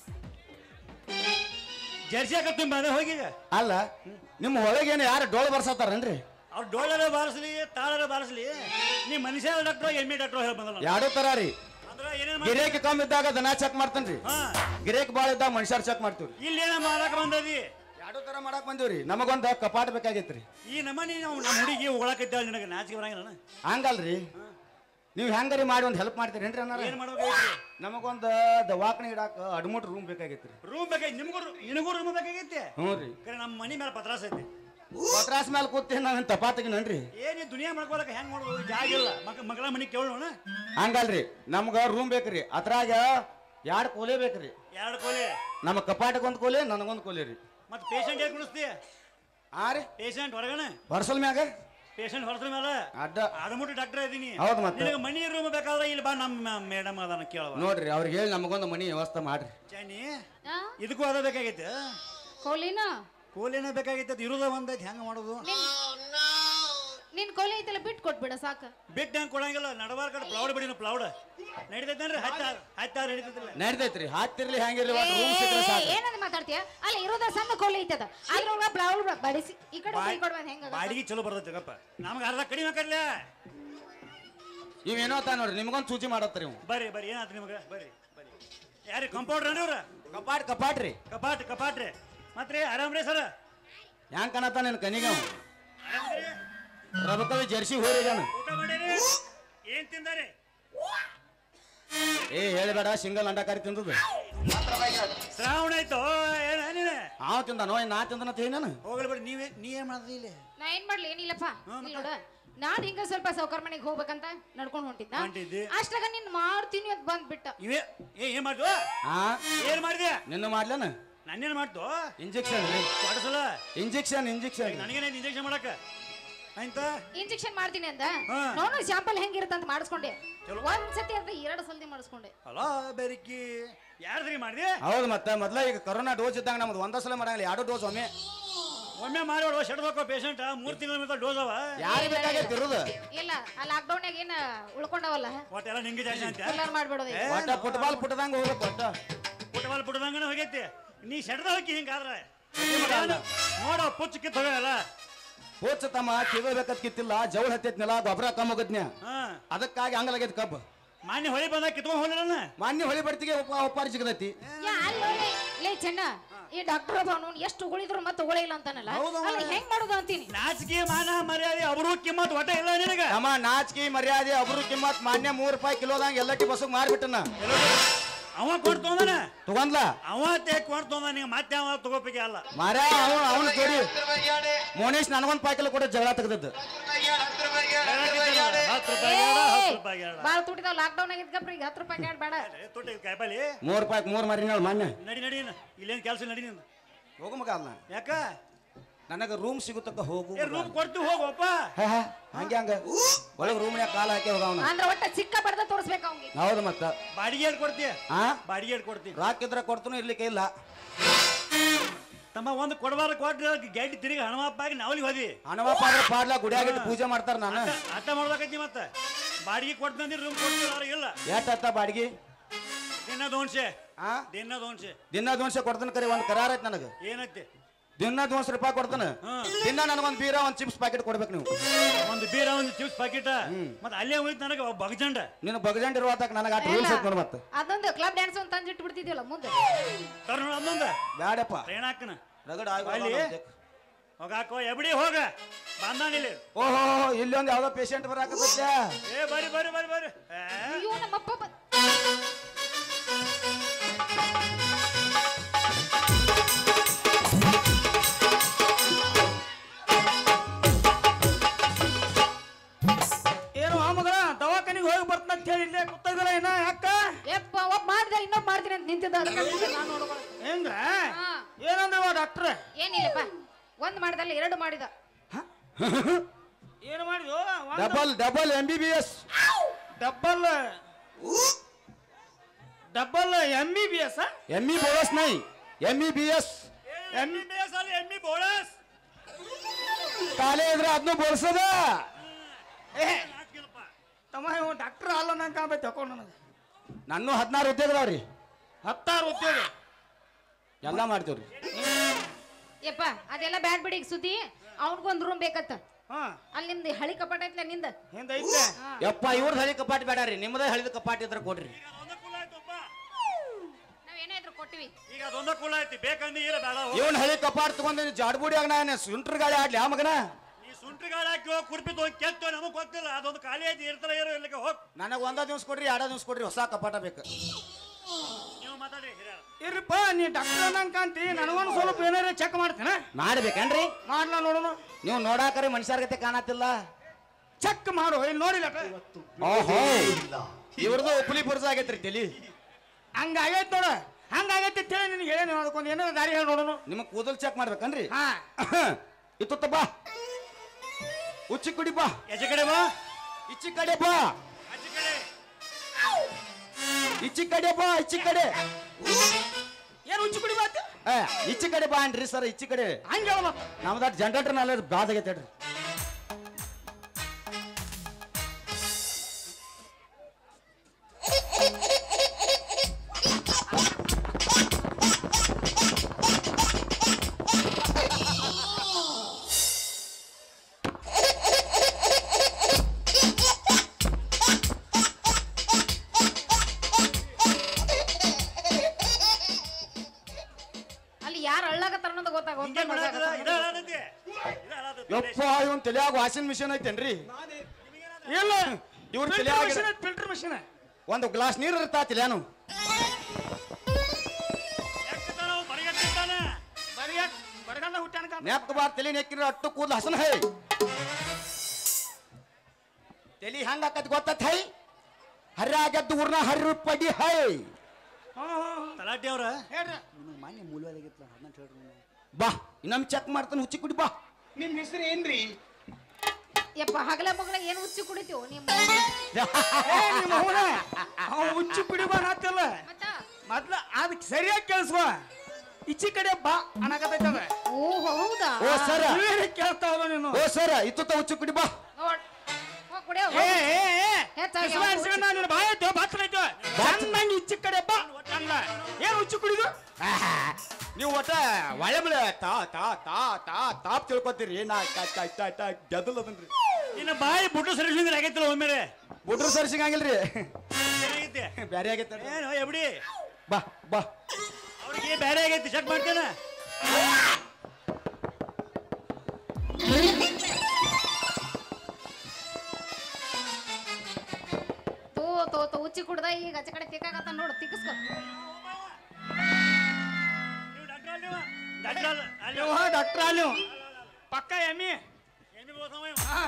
ಜರ್ಸಿ ಹಾಕತ್ತೀನಿ ಬಂದ ಹೋಗಿ ಈಗ ಅಲ್ಲ ನಿಮ್ಮ ಒಳಗೇನು ಯಾರು ಡೋಳು ಬರ್ಸತ್ತಾರನ್ರಿ ಅವ್ರು ಡೋಳರ ಬಾರಿಸ್ಲಿ ತಾಳರ ಬಾರಿಸ್ಲಿ ನೀ ಮನುಷ್ಯ ಡಾಕ್ಟರ್ ಎಮ್ಮೆ ಡಾಕ್ಟರ್ ಹೇಳಿ ಬಂದಲ್ಲ ಎರಡೂ ತರ ರೀ ಅಂದ್ರೆ ಏನೇನ್ ಮಾಡ್ತಿ? ಗಿರೇಕಿ ಕಮ್ಮಿ ಇದ್ದಾಗ ದನ ಚೆಕ್ ಮಾಡ್ತೇನ್ರಿ ಹಾ ಗಿರೇಕ್ ಬಾಳ ಇದ್ದಾಗ ಮನುಷ್ಯರ್ ಚೆಕ್ ಮಾಡ್ತೀವ್ರಿ ಇಲ್ಲಿ ಏನ ಮಾಡಕ್ ಬಂದದಿ ಎರಡೂ ತರ ಮಾಡಕ್ ಬಂದೀವ್ರಿ ನಮಗೊಂದು ಕಪಾಟ್ ಬೇಕಾಗೈತ್ರಿ ಈ ನಮ್ಮನಿ ನಾವು ನಮ್ಮ ಹುಡುಗಿ ಹೊಗಳಕತ್ತಿದ್ದಾಳೆ ನಿನಗೆ ನಾಚಿಕೆ ಬರಂಗಿಲ್ಲ ಹಂಗಲ್ರಿ ನೀವು ಹೆಂಗಾರಿ ಮಾಡಿ ಒಂದು ಹೆಲ್ಪ್ ಮಾಡ್ತೀರೇನ್ರಿ ಅನ್ನಾರ ಏನ್ ಮಾಡ್ಬೇಕಾಗಿತ್ತು ನಮಗೊಂದು ದವಾಖಾನೆ ಇಡಾಕ ಅಡ್ಮುಟ್ ರೂಮ್ ಬೇಕಾಗೈತ್ರಿ ರೂಮ್ ಬೇಕಾಗಿ ನಿಮಗೂ ನಿನಗೂ ರೂಮ್ ಬೇಕಾಗೈತಿ ಹ್ಞೂ ರೀ ಕರೆ ನಮ್ಮ ಮನಿ ಮೇಲೆ ಪತ್ರಾಸ ಐತಿ ಪತ್ರಾಸ್ ಮೇಲೆ ಕೂತಿ ನಾವೇನು ತಪಾತಗಿನನ್ರಿ ಏನ್ ಈ ದುನಿಯಾ ಮಾಡ್ಕೊಳಕ ಹೆಂಗ್ ಮಾಡೋದು ಜಾಗ ಇಲ್ಲ ಮಗ ಮಗಳ ಮನಿ ಕೇಳೋಣ ಹಂಗಲ್ರಿ ನಮ್ಗ ರೂಮ್ ಬೇಕ್ರಿ ಅದ್ರಾಗ ಎರಡು ಕೋಲೆ ಬೇಕ್ರಿ ಎರಡು ಕೋಲೆ ನಮ್ಮ ಕಪಾಟಕ್ಕೆ ಒಂದು ಕೋಲೆ ನನಗೊಂದು ಕೋಲೆ ರೀ ಮತ್ತೆ ಪೇಷಂಟ್ ಹೇಗೆ ಕುಣಿಸ್ತೀಯ ಆ ರೀ ಪೇಷಂಟ್ ಹೊರಗಣ ಬರ್ಸಲ್ ಮ್ಯಾಗ ಪೇಷಂಟ್ ಹೊರದ್ರ ಮೇಲೆ ಅಡ್ಡ ಆಡಮುಟ್ಟು ಡಾಕ್ಟರ್ ಇದೀನಿ ಹೌದು ಮತ್ತೆ. ನಿನಗೆ ಮನಿ ರೂಮ್ ಬೇಕಾದ್ರೆ ಇಲ್ಲಿ ಬಾ ನಮ್ಮ ಮೇಡಮ್ ಅದನ್ನ ಕೇಳವ ನೋಡ್ರಿ ಅವ್ರಿಗೆ ಹೇಳಿ ನಮಗೊಂದು ಮನಿ ವ್ಯವಸ್ಥೆ ಮಾಡ್ರಿ ಚಾನಿ ಆ? ಇದಕ್ಕೂ ಅದ ಬೇಕಾಗೈತೆ ಕೋಲಿನ ಕೋಲೇನ ಬೇಕಾಗೈತೆ ಅದು ಇರೋದ ಒಂದೈತೆ ಹೆಂಗ ಮಾಡೋದು ನಿನ್ ಕೋಲಿ ಐತಲ್ಲ ಬಿಟ್ಟು ಕೊಟ್ಬಿಡ ಸಾಕ ಬಿಟ್ಟು ಹೆಂಗ್ ಕೊಡಂಗಿಲ್ಲ ನಡಬಾರ ಕಡೆ ಪ್ಲೌಡ್ ಬಿಡಿನ ಪ್ಲೌಡ್ ನಡೀತೈತೇನ್ರಿ ಹತ್ತ ಹತ್ತಾರು ನಡೀತೈತಿಲ್ಲ ನಡ್ದೈತ್ರಿ ಹಾಕ್ತಿರ್ಲಿ ಹೆಂಗಿರ್ಲಿ ಏ, ಒಟ್ಟು ರೂಮ್ ಸಿಕ್ಕರೆ ಸಾಕು ಏನಂತ ಮಾತಾಡ್ತೀಯ ಅಲ್ಲ ಇರೋದ ಸಣ್ಣ ಕೋಲಿ ಐತದ ಅದ್ರೊಳಗ ಬ್ಲೌಸ್ ಬಡಿಸಿ ಈ ಕಡೆ ಈ ಕಡೆ ಬಂದ್ ಹೆಂಗ ಬಾಡಿಗೆ ಚಲೋ ಬರ್ತೈತೆ ಗಪ್ಪ ನಮ್ಗೆ ಅರ್ಧ ಕಡಿಮೆ ಕರ್ಲ ಇವೇನೋ ತಾ ನೋಡ್ರಿ ನಿಮ್ಗೊಂದು ಸೂಚಿ ಮಾಡತ್ರಿ ಇವ್ ಬರ್ರಿ ಬರ್ರಿ ಏನಾಯ್ತು ನಿಮ್ಗೆ ಬರ್ರಿ ಬರ್ರಿ ಯಾರಿ ಕಂಪೌಂಡ್ರ್ ಅವ್ರ ಕಪಾಟ್ ಕಪಾಟ್ ರೀ ಕಪಾಟ್ ಕಪಾಟ್ ರೀ ಮತ್ತೆ ರೀ ಆರಾಮ್ರಿ ಸರ್ ಹೆಂಗ್ ಕಾಣತ್ತ ನಿನ್ ಕನಿಗ ಅವ? ಆರಾಮ್ರಿ ರಬಕವಿ ಜರ್ಸಿ ಹೋರಿಗಾನ ಊಟ ಮಾಡಿರಿ ಏನ್ ತಿಂದಾರಿ ಏ ಹೇಳಿಬೇಡ ಸಿಂಗಲ್ ಅಂಡಕಾರಿ ತಿಂದದು ಶ್ರಾವಣ ಆಯ್ತು ಏನ ನೀನೆ ಅವ ತಿಂದಾನೋ ನಾ ತಿಂದನ ನಾನು ಹೋಗ್ಲಿ ಬಿಡಿ ನೀವೇ ನೀ ಏನ್ ಮಾಡಿದ್ರಿ ಇಲ್ಲಿ ನಾ ಏನ್ ಮಾಡ್ಲಿ ಏನಿಲ್ಲಪ್ಪ ಇಲ್ಲಿ ನೋಡ ನಾನ್ ಹಿಂಗ ಸ್ವಲ್ಪ ಸೌಕರ್ ಮನೆಗೆ ಹೋಗ್ಬೇಕಂತ ನಡ್ಕೊಂಡ್ ಹೊಂಟಿದ್ನ ಹೊಂಟಿದ್ದಿ. ಅಷ್ಟಾಗ ನೀನ್ ಮಾಡ್ತೀನಿ ಅಂತ ಬಂದ್ಬಿಟ್ಟ ಇವೇ ಏ ಏನ್ ಮಾಡ್ದು ಆ ಏನ್ ಮಾಡಿದ್ಯಾ ನಿನ್ನ ಮಾಡ್ಲೇನ ನನ್ನೇನ್ ಮಾಡ್ತು ಇಂಜೆಕ್ಷನ್ ರೀ ಕೊಡಸಲ ಇಂಜೆಕ್ಷನ್ ಇಂಜೆಕ್ಷನ್ ನನಗೇನ ಇಂಜೆಕ್ಷನ್ ಮಾಡಕ ಆಯ್ತ ಇಂಜೆಕ್ಷನ್ ಮಾಡ್ತೀನಿ ಅಂದ ಹಾ. ನೋಡು ಶಾಂಪಲ್ ಹೆಂಗಿರುತ್ತಂತ ಮಾಡಿಸ್ಕೊಂಡೆ ಚಲೋ. ಒಂದ್ ಸತಿ ಅಂತ ಎರಡು ಸಲ್ದಿ ಮಾಡಿಸ್ಕೊಂಡೆ ಅಲ್ಲ ಬೆರಿಕಿ ಯಾರ್ದ್ರಿ ಮಾಡ್ದಿ ಹೌದು ಮತ್ತೆ ಮೊದ್ಲ ಈಗ ಕೊರೋನಾ ಡೋಸ್ ಇದ್ದಾಗ ನಮ್ದು ಒಂದ ಸಲ ಮಾಡಂಗಿಲ್ಲ ಎರಡು ಡೋಸ್ ಒಮ್ಮೆ ಒಮ್ಮೆ ಮಾಡಿ ಶೆಡ್ಬೇಕು ಪೇಷಂಟ್ ಮೂರ್ ತಿಂಗಳ ಮೇಲೆ ಡೋಸ್ ಅವ ಯಾರು ಬೇಕಾಗೈತಿ ಇರುದು ಇಲ್ಲ ಆ ಲಾಕ್ಡೌನ್ ಏನ ಉಳ್ಕೊಂಡವಲ್ಲ ಒಟ್ಟೆಲ್ಲ ನಿಂಗೆ ಜಾಸ್ತಿ ಅಂತ ಎಲ್ಲಾರು ಮಾಡ್ಬಿಡೋದು ಏ, ಒಟ್ಟ ಫುಟ್ಬಾಲ್ ಪುಟ್ಟದಂಗ ಹೋಗ್ಬೇಕು ಒಟ್ಟ ಪುಟಬಾಲ್ ಪುಟದಂಗನ ಹೋಗೈತಿ ನೀ ಶೆಡ್ದ ಹೋಗಿ ಹಿಂಗಾದ್ರೆ ನೋಡ ಪುಚ್ಚ ಕಿತ್ತೋಗಲ್ಲ ಹೋಚ ತಮ್ಮ ಕಿಗಬೇಕತ್ ಕಿತ್ತಿಲ್ಲ ಜವಳ ಹತ್ತೈತ್ ನೆಲ ಗೊಬ್ಬರ ಕಮ್ಮ ಹೋಗದ್ನ್ಯ ಹಾ ಅದಕ್ಕಾಗಿ ಹಂಗಲಾಗೈತಿ ಕಬ್ಬು ಮಾನ್ಯ ಹೊಳಿ ಬಂದಾಗ ಕಿತ್ಕೊಂಡ್ ಹೋಗ್ಲಿಲ್ಲ ಮಾನ್ಯ ಹೊಳಿ ಬಡ್ತಿಗೆ ಉಪ ಉಪಾರಿ ಸಿಗದೈತಿ ಯಾ ಅಲ್ಲ ಲೇ ಚೆನ್ನ ಈ ಡಾಕ್ಟರ್ ಅವನು ಎಷ್ಟು ಉಳಿದ್ರು ಮತ್ತೆ ಉಳಿಲ್ಲ ಅಂತಾನಲ್ಲ ಹೌದವ್ವ. ಅಲ್ಲ ಹೆಂಗ್ ಮಾಡೋದು ಅಂತೀನಿ ನಾಚಿಕೆ ಮಾನ ಮರ್ಯಾದೆ ಅವರು ಕಿಮ್ಮತ್ ಒಟ್ಟ ಇಲ್ಲ ನಿನಗ ತಮ್ಮ ನಾಚಿಕೆ ಮರ್ಯಾದೆ ಅಬ್ರು ಕಿಮ್ಮತ್ ಮಾನ್ಯ ಮೂರ್ ರೂಪಾಯಿ ಕಿಲೋದಂಗ ಎಲ್ಲಟ್ಟಿ ಬಸ್ಸಿಗೆ ಮಾರ್ಬಿಟ್ಟನ ಅವ ಕೊಡ್ತೋಂದನ ತಗೊಂಡ್ಲ ಅವ ತೇ ಕೊಡ್ತೋಂದ ನೀವು ಮತ್ತೆ ಅವ ತಗೋಪಿಗೆ ಅಲ್ಲ ಮಾರ ಅವ ಅವನ ಜೋಡಿ ಮೋನೇಶ್ ನನಗೊಂದ್ ಪಾಕಿಲ ಕೂಡ ಜಗಳ ತೆಗ್ದದ್ದು ಹತ್ತು ರೂಪಾಯಿ ಎರಡ, ಹತ್ತು ರೂಪಾಯಿ ಎರಡ. ಬಾಳ ತುಟಿದಾವ್ ಲಾಕ್ಡೌನ್ ಆಗಿದ್ಕಪ್ರಿ ಈಗ ಹತ್ತು ರೂಪಾಯಿ ಕ್ಯಾಡ್ ಬೇಡ ಏ, ತುಟ್ಟಿ ಕಾಯಿಪಲ್ಲಿ ಮೂರ್ ರೂಪಾಯಿ ಮೂರ್ ಮಾರಿನ ಮಾನ್ಯ ನಡಿ ನಡಿ ಇನ್ನು. ಇಲ್ಲೇನ್ ಕೆಲಸ ನಡಿ ನಿಂದು ಹೋಗು ಮಗ ಅಲ್ಲ ಯಾಕ ನನಗ ರೂಮ್ ಸಿಗುತ್ತಕ್ಕ ಹೋಗು ಏ ರೂಮ್ ಕೊಡ್ತೀವಿ ಹೋಗಪ್ಪ ಹೇ, ಹೇ, ಹಂಗೆ ಹಂಗ ಒಳಗ್ ರೂಮ್ನ್ಯಾಗ ಕಾಲ ಹಾಕಿ ಹೋಗವನ ಅಂದ್ರ ಒಟ್ಟ ಚಿಕ್ಕ ಬಡ್ದ ತೋರಿಸ್ಬೇಕು ಅವ್ನಿಗೆ ಹೌದು ಮತ್ತ ಬಾಡಿಗೆ ಏಟ್ ಕೊಡ್ತೀಯ ಆ ಬಾಡಿಗೆ ಏಟ್ ಕೊಡ್ತೀನಿ ರಾಕ್ ಇದ್ರ ಕೊಡ್ತನು ಇರ್ಲಿಕ್ಕೆ ಇಲ್ಲ ತಮ್ಮ ಒಂದು ಕೊಡಬಾರ ಕೊಟ್ರೆ ಗೆಡ್ಡಿ ತಿರುಗಿ ಹಣಮಪ್ಪಾಗಿ ನಾವಲಿಗೆ ಹೋದಿ ಹಣವಪ್ಪ ಅಂದ್ರೆ ಪಾಡ್ಲ ಗುಡಿಯಾಗಿಟ್ಟು ಪೂಜೆ ಮಾಡ್ತಾರ ನಾನು ಅರ್ಥ ಮಾಡ್ಬೇಕೈತಿ ಮತ್ತೆ ಬಾಡಿಗೆ ಕೊಟ್ಟು ಬಂದಿರಿ ರೂಮ್ ಕೊಡ್ತೀವಿ ಅವ್ರಿಗೆ ಇಲ್ಲ ಎಷ್ಟತ್ತ ಬಾಡಿಗೆ ದಿನ ದೋನ್ಸೆ ಆ ದಿನ ದೋನ್ಸೆ ದಿನ ದೋನ್ಸೆ ಕೊಡ್ತಾನೆ ಕರೆ ಒಂದು ಕರಾರ ಐತಿ ನನಗೆ ಏನೈತಿ ದಿನ ದೋನ್ಸ್ ರೂಪಾಯಿ ಕೊಡ್ತಾನೆ ಹ್ಮ್. ದಿನ ನನಗೊಂದು ಬೀರ ಒಂದು ಚಿಪ್ಸ್ ಪ್ಯಾಕೆಟ್ ಕೊಡ್ಬೇಕು ನೀವು ಒಂದು ಬೀರ ಒಂದು ಚಿಪ್ಸ್ ಪ್ಯಾಕೆಟ್ ಮತ್ತೆ ಅಲ್ಲೇ ಉಳಿತು ನನಗೆ ಒಬ್ಬ ಬಗಜಂಡ ನಿನ್ನ ಬಗಜಂಡ್ ಇರುವಾತಕ ನನಗೆ ಅಷ್ಟು ರೂಲ್ಸ್ ಐತಿ ನೋಡು ಮತ್ತೆ ಅದೊಂದು ಕ್ಲಬ್ ಡ್ಯಾನ್ಸ್ ಒಂದು ತಂದಿಟ್ಟು ಬಿಡ್ತಿದ್ವಲ್ಲ ಮುಂದೆ ತರ್ ನೋಡು ಅದೊಂದು ಬ್ಯಾಡಪ್ಪ ಟ್ರೈನ್ ಹಾಕನ ರಗಡ ಅಲ್ಲಿ? ಹೋಗಾಕೋ ಎಬಡಿ ಹೋಗ ಬಂದಾನಿಲ್ಲಿ ಓಹೋ ಇಲ್ಲಿ ಒಂದು ಯಾವ್ದೋ ಪೇಷಂಟ್ ಬರಾಕತ್ತೈತೆ ಏ ಬರ್ರಿ ಬರ್ರಿ ಬರ್ರಿ ಬರ್ರಿ ಏ, ಅಯ್ಯೋ ನಮ್ಮಪ್ಪ ಬಂದ್- ಏನು ಆ ಮಗನ ದವಾಖಾನಿಗೆ ಹೋಗಿ ಬರ್ತಾನ ಅಂತ ಹೇಳಿ ಇಲ್ಲೇ ಕೂತಾಗಲ್ಲ ಏನ ಯಾಕ ಯಪ್ಪ ಒಬ್ಬ ಮಾಡಿದ ಇನ್ನೊಬ್ಬ ಮಾಡ್ತೀನಿ ಅಂತ ನಿಂತಿದ್ದ ಅದಕ್ಕೆ ನಿಂತೆ ನಾನು ನೋಡ್ಕೊಳ್ಳ ಹೆಂಗ ಹಾ. ಏನಂದ್ರವ ಡಾಕ್ಟ್ರ ಏನಿಲ್ಲಪ್ಪ ಒಂದ್ ಮಾಡಿದಲ್ಲ ಎರಡು ಮಾಡಿದ ಏನು ಮಾಡಿದ್ವು double double M B B S double double M E B S M E ಬೋಳಸ್ ನೈ ಎಂ ಇ ಬಿ ಎಸ್ ಎಮ್ಮಿ ಬೇಸ್ ಅಲ್ಲಿ ಎಮ್ಮಿ ಬೋಳಸ್ ಕಾಲೇ ಇದ್ರೆ ಅದನ್ನು ಬೋಳ್ಸದ ಏ ತಮ್ಮ ಇವ ಡಾಕ್ಟರ್ ಅಲ್ಲ ನಂಗೆ ಕಾಣ್ಬೇಕು ತಕೊಂಡು ನನಗೆ ನನ್ನ ಹದಿನಾರು ಉದ್ಯೋಗದವ್ರಿ ಹತ್ತಾರು ಉದ್ಯೋಗ ಎಲ್ಲ ಮಾಡ್ತೀವ್ರಿ ಯಪ್ಪ ಅದೆಲ್ಲ ಬ್ಯಾಡ್ ಬಿಡಿ ಈಗ ಸುದ್ದಿ ಅವನಿಗೊಂದು ರೂಮ್ ಬೇಕತ್ತ ಹಾ ಅಲ್ಲಿ ನಿಮ್ದು ಹಳಿ ಕಪಾಟ ಐತ್ಲ ನಿಂದ ಹಿಂದೈತೆ ಯಪ್ಪ ಇವ್ರದ್ದು ಹಳಿ ಕಪಾಟಿ ಬೇಡ ರೀ ನಿಮ್ಮದೇ ಹಳಿದ ಕಪಾಟಿ ಇದ್ರೆ ಕೊಡ್ರಿ ಅದೊಂದ ಕುಲ ಆಯ್ತಪ್ಪ ನಾವ್ ಏನೇ ಇದ್ರು ಕೊಟ್ಟಿವಿ ಈಗ ಅದೊಂದ ಕುಲ ಐತಿ ಬೇಕಂದ್ರೆ ಇಲ್ಲ ಬೇಡ ಹೋಗು. ಇವನ್ ಹಳಿ ಕಪಾಟ್ ತಗೊಂಡು ಜಾಡ್ಬುಡಿಯಾಗ ನಾನು ಸುಂಟ್ರ ಗಾಳಿ ಆಡ್ಲಿ ಆ ಮಗನ ಈ ಸುಂಟ್ರಿ ಗಾಳಿ ಹಾಕಿ ಹೋಗಿ ಕುರ್ಪಿ ಹೋಗಿ ಕೆತ್ತು ನಮಗ್ ಗೊತ್ತಿಲ್ಲ ಅದೊಂದು ಖಾಲಿ ಐತಿ ಇರ್ತಾರ ಇರೋ ಇಲ್ಲಿಗೆ ಹೋಗ್ ನನಗೆ ಒಂದ ದಿವ್ಸ ಕೊಡ್ರಿ ಎರಡ ದಿವ್ಸ ಕೊಡ್ರಿ ಹೊಸ ಕಪಾಟ ಬೇಕು ನೀವು ಮಾತಾಡಿ ಹಿರಿಯರ ಇರ್ರಿಪ್ಪ ನೀ ಡಾಕ್ಟರ್ ನಂಗೆ ಕಾಂತಿ ನನಗೊಂದು ಸ್ವಲ್ಪ ಏನಾರ ಚೆಕ್ ಮಾಡ್ತೇನೆ ಮಾಡ್ಬೇಕೇನ್ರಿ ಮಾಡ್ಲಾ ನೋಡೋಣ ನೀವು ನೋಡಾಕರೆ ಮನುಷ್ಯರ್ಗತೆ ಕಾಣತಿಲ್ಲ ಚೆಕ್ ಮಾಡು ಇಲ್ಲಿ ನೋಡಿಲ್ಲ ಓಹೋ ಇವ್ರದ್ದು ಉಪ್ಲಿ ಪುರ್ಸ ಆಗೈತ್ರಿ ತಲಿ ಹಂಗಾಗೈತೆ ನೋಡ ಹಂಗಾಗೈತೆ ಅಂತ ಹೇಳಿ ನಿನಗೆ ಹೇಳಿ ಅದಕ್ಕೊಂದು ಏನಾರ ದಾರಿ ಹೇಳಿ ನೋಡೋಣ ನಿಮಗ್ ಕೂದಲ್ ಚೆಕ್ ಮಾಡ್ಬೇಕನ್ರಿ ಹಾ ಇತ್ತು ಬಾ ಉಚ್ಚಿ ಕುಡಿ ಬಾ ಎಚೆ ಕಡೆ ಬಾ ಇಚ್ಚಿ ಕಡೆ ಬಾ ಆಚೆ ಕಡೆ ಇಚ್ಚಿ ಕಡೆ ಬಾ ಇಚ್ಚಿ ಕಡೆ ಏನು ಹುಚ್ಚು ಕುಡಿ ಮಾತು ಏ, ಇಚ್ಚಿ ಕಡೆ ಬಾ ಅನ್ರಿ ಸರ್ ಇಚ್ಚಿ ಕಡೆ ಹಂಗೆ ಹೇಳ ಮತ್ತೆ ನಮ್ದು ಜನರೇಟರ್ ನಾಳೆ ಬಾದ್ ಆಗೈತೆ ಹೇಳ್ರಿ ಅಲ್ಲಿ ಯಾರು ಅಳ್ಳಾಗತ್ತಾರ ಅನ್ನೋದು ಹಿಂಗೆ ಮಾಡಾಕರ ಇದ ಗೊತ್ತಾಗ ಹಾಳಾದೈತಿ ಇದ ಹಾಳಾದೈತಿ ಯಪ್ಪ ಇವನ್ ತಲೆಯಾಗ ವಾಷಿಂಗ್ ಮಿಷಿನ್ ಐತೇನ್ರಿ ಇಲ್ಲ ಇವ್ರ ಫಿಲ್ಟರ್ ತಲೆಯಾಗ ಮಿಷನ್ ಫಿಲ್ಟರ್ ಮಿಷನ್ ಒಂದು ಗ್ಲಾಸ್ ನೀರು ಇರ್ತಾ ತಲೆಯಾನು ಯಾಕೆ ನಾವು ಬರಿಗಟ್ಟಿರ್ತಾನೆ ಬರೀ ಬರಗಂಡ ಹುಟ್ಟಾನ ಕಾಂತ ನೆಕ್ ಬಾರ್ ತಲೆ ನೆಕ್ಕಿರ ಅಟ್ಟು ಕೂದಲು ಹಸನ ಹೈ ತಲಿ ಹಂಗ ಆಕತ್ ಗೊತ್ತತ್ ಹೈ ಹರ್ಯಾಗದ್ದು ಊರ್ನ ಹರ್ರು ಪಡಿ ಹೈ ಹಾ ಹಾ ತಲಾಟಿ ಅವ್ರ ಹೇಳ್ರಿ ಬಾ ಇನ್ನೊಮ್ಮೆ ಚೆಕ್ ಮಾಡ್ತಾನೆ ಹುಚ್ಚಿ ಕುಡಿ ಬಾ ನಿಮ್ ಹೆಸರು ಏನ್ರಿ ಯಪ್ಪ ಹಗಲ ಮಗಳ ಏನು ಹುಚ್ಚು ಕುಡಿತೀವೋ ನಿಮ್ಮ ಏ ನಿಮ್ಮ ಅವನ ಅವ ಹುಚ್ಚು ಕುಡಿ ಬಾ ನಾತಿಲ್ಲ ಮತ್ತ ಮೊದ್ಲ ಅದಕ್ಕೆ ಸರಿಯಾಗಿ ಕೇಳಿಸುವ ಈಚಿ ಕಡೆ ಬಾ ಅನ್ನಕತ್ತೈತದ ಓ ಹೌದಾ ಓ ಸರ ನೀವೇನು ಕೇಳ್ತಾವಲ್ಲ ನೀನು ಓ ಸರ ಇತ್ತು ಹುಚ್ಚಿ ಕುಡಿ ಬಾ ನೋಡ್ ಹೋಗ್ ಕುಡಿಯೋ ಏ ಏ ಏ ಹೆಚ್ಚಾಗಿ ಇಸ್ಮ ಇಸ್ಕೊಂಡ ನಿನ್ನ ಬಾಯ ಐತೋ ಬಾತ್ರ ಐತೋ ಚೆನ್ನಾಗಿ ಈಚಿ ಕಡೆ ಬಾ ಅಂದ ಏನು ಹುಚ್ಚು ಕುಡಿದು ಆಹಾ, ನೀವು ಒಟ್ಟ ಒಳ್ಳೆ ಬೆಳೆ ತಾ ತಾ ತಾ ತಾ ತಾಪ್ ತಿಳ್ಕೊತೀರಿ ನಾ ತಾ ತಾ ತಾ ತಾ ಗೆದ್ದಲ್ ಅದನ್ರಿ ನಿನ್ನ ಬಾಯಿ ಬುಟ್ಟು ಸರಿಸಿದ್ರೆ ಆಗೈತಿಲ್ಲ ಒಮ್ಮೆರೆ ಬುಡ್ರು ಸರ್ಸಿಂಗಿಲ್ರಿ ಸರಿಯಾಗೈತಿ ಬ್ಯಾರೆ ಆಗೈತೆ ಏನು ಎಬ್ಡಿ ಬಾ ಬಾ ಅವ್ರಿಗೆ ಬೇರೆ ಆಗೈತಿ ಚೆಕ್ ಮಾಡ್ತೇನೆ ತೋ ತೋ ತೋ ಹುಚ್ಚಿ ಕುಡ್ದ ಈಗ ಆಚೆ ಕಡೆ ತಿಕ್ಕಾಗತ್ತ ನೋಡು ತಿಕ್ಕಸ್ಕೊ ನೀವು ಡಾಕ್ಟರ್ ಅಲ್ಲಿ ಡಾಕ್ಟರ್ ಅಲ್ಲಿ ನೀವು ಡಾಕ್ಟರ್ ಅಲ್ಲಿ ಪಕ್ಕ ಎಮ್ಮಿ ಎಮ್ಮಿ ಬೋಸವ ಇವ. ಹಾ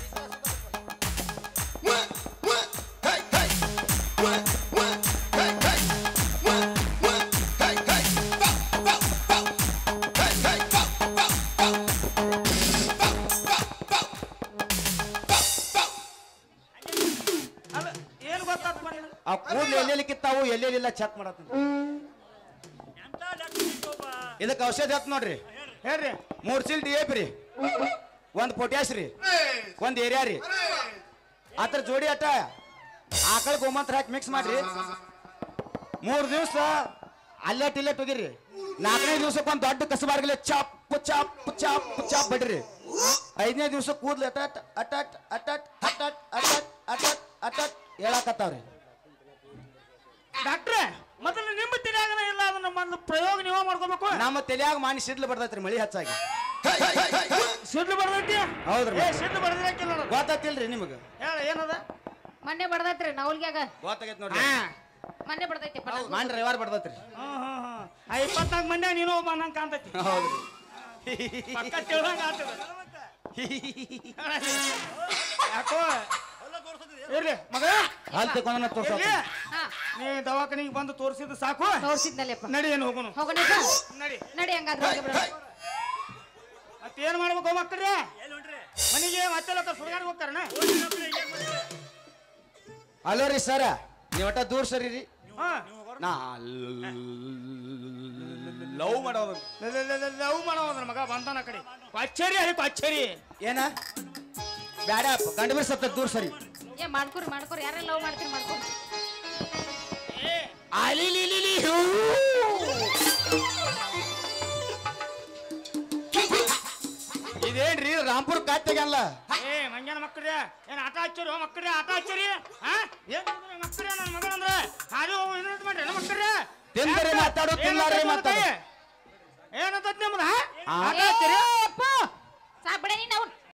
ಅಲ್ಲ ಏನು ಗೊತ್ತಾತ್ ಮನೆ ಆ ಕೂದಲು ಎಲ್ಲೆಲ್ಲಿ ಕಿತ್ತಾವು ಎಲ್ಲೆಲ್ಲಿಲ್ಲ ಚೆಕ್ ಮಾಡತ್ತೀನಿ ಎಂತ ಡಾಕ್ಟರ್ ಇದ್ದೋಪ ಇದಕ್ಕೆ ಔಷಧ ಹತ್ ನೋಡ್ರಿ ಹೇಳ್ರಿ ಮೂರ್ ಚೀಲ್ ಡಿ ಎ ಪಿ ರೀ ಒಂದ್ ಪೊಟ್ಯಾಸ್ ರೀ ಒಂದ್ ಏರಿಯಾ ರೀ ಅದ್ರ ಜೋಡಿ ಅಟ್ಟ ಆಕಳ ಗೋಮಂತ್ರ ಹಾಕಿ ಮಿಕ್ಸ್ ಮಾಡ್ರಿ ಮೂರ್ ದಿವ್ಸ ಅಲ್ಲೆಟ್ ಇಲ್ಲೆಟ್ ಹೋಗಿರಿ ನಾಲ್ಕನೇ ದಿವ್ಸಕ್ಕೆ ಒಂದ್ ದೊಡ್ಡ ಕಸಬಾರ್ಗಲೆ ಚಾಪ್ ಚಾಪ್ ಚಾಪ್ ಚಾಪ್ ಬಡ್ರಿ ಐದನೇ ದಿವ್ಸ ಕೂದ್ಲು ಅಟಟ್ ಅಟಟ್ ಅಟಟ್ ಅಟಟ್ ಅಟಟ್ ಅಟಟ್ ಅಟಟ್ ಹೇಳಾಕತ್ತಾವ್ರಿ ಡಾಕ್ಟ್ರೆ ಮೊದಲು ನಿಮ್ಮ ತಿರ್ಯಾಗನ ಇಲ್ಲ ಅದನ್ನ ಮೊದಲು ಪ್ರಯೋಗ ನೀವ ಮಾಡ್ಕೋಬೇಕು ನಮ್ಮ ತಲೆಯಾಗ ಮಾನಿ ಸಿಡ್ಲು ಬರ್ತೈತ್ರಿ ಮಳಿ ಹೆಚ್ಚಾಗಿ ಸಿಡ್ಲು ಬರ್ತೈತಿ ಹೌದ್ರಿ ಏ ಸಿಡ್ಲು ಬಡದ್ರಾಕಿಲ್ಲ ನೋಡು ಗೊತ್ತಾತಿಲ್ರಿ ನಿಮಗೆ ಹೇಳ ಏನದ ಮೊನ್ನೆ ಬಡ್ದೈತ್ರಿ ನವಲ್ಗ್ಯಾಗ ಗೊತ್ತಾಗೈತ್ ನೋಡ್ರಿ ಹಾ ಮೊನ್ನೆ ಬಡ್ದೈತಿ ಪಟಾಸ್. ಮಾನ್ ರವಿವಾರ ಬರ್ತೈತ್ರಿ ಹ್ಮ್ ಹ್ಮ್ ಹ್ಮ್ ಆ ಇಪ್ಪತ್ನಾಲ್ಕು ಮಂದಿ ನೀನು ಒಬ್ಬ ನಂಗೆ ಕಾಣ್ತೈತಿ ಹೌದ್ರಿ ಪಕ್ಕ ತಿಳ್ದಂಗ ಆಗ್ತದ ಯಾಕೋ ಇರ್ಲಿ ಮಗ ಹಾಲ್ ತಗೊಂಡ ಇರ್ಲಿ ಹಾ ನೀ ದವಾಖಾನಿಗೆ ಬಂದು ತೋರಿಸಿದ್ದು ಸಾಕು ತೋರ್ಸಿದ್ನಲ್ಲಪ್ಪ ನಡಿ ಏನು ಹೋಗೋನು ಹೋಗೋಣ ನಡಿ ನಡಿ ಹಂಗಾದ್ರೆ ಹೋಗಿ ಬಿಡೋಣ. ಮತ್ತೇನ್ ಮಾಡ್ಬೇಕು ಮಕ್ಕಳ್ರೆ ಎಲ್ಲಿ ಹೊಂಟ್ರಿ ಮನೆಗೆ ಮತ್ತೆ ಸುಡುಗಾಡಿಗೆ ಹೋಗ್ತಾರಣ ಹಲೋ ರೀ ಸರ ನೀವ್ ಒಟ್ಟ ದೂರ ಸರಿ ರೀ ಹಾ ನಾ ಲವ್ ಮಾಡೋದು ಲವ್ ಮಾಡೋದ್ರ ಮಗ ಬಂದಾನ ಆ ಕಡೆ ಅಚ್ಚರಿ ಅಲ್ಲಿ ಅಚ್ಚರಿ ಏನ ಬ್ಯಾಡ ಗಂಡ ಬಿರ್ ಸತ್ತ ದೂರ ಸರಿ ಏ ಮಾಡ್ಕೊರಿ ಮಾಡ್ಕೊರಿ ಯಾರೆಲ್ಲ ಲವ್ ಮಾಡ್ತೀರಿ ಮಾಡ್ಕೊರಿ ಅಲಿ ಲಿ ಲಿ ಲಿ ಹೂ. ಇದೇನ್ರಿ ರಾಂಪುರ್ ಕಾತ್ಯಾಗಲ್ಲ ಏ ಮಂಜಾನ ಮಕ್ಕಳ್ರೆ ಏನ್ ಆಟ ಹಚ್ಚರಿ ಮಕ್ಕಳ್ರೆ ಆಟ ಹಚ್ಚರಿ ಹಾ ಏನ್ ಮಕ್ಕಳ್ರೆ ನನ್ನ ಮಗಳಂದ್ರೆ ಹಾರಿ ಹೋಗು ಇನ್ನೊಂದು ಮಾಡ್ರಿ ಮಕ್ಕಳ್ರೆ ತಿಂದರೆ ಮಾತಾಡು, ತಿನ್ನಲಾರ್ದೆ ಮಾತಾಡು. ಏನಂತ ನಿಮ್ದ ಆ? ಆಟ ಹಚ್ಚರಿ ಅಪ್ಪ ಸಾಕ್ ಬಿಡ ನೀನ್ ಅವ್ನ್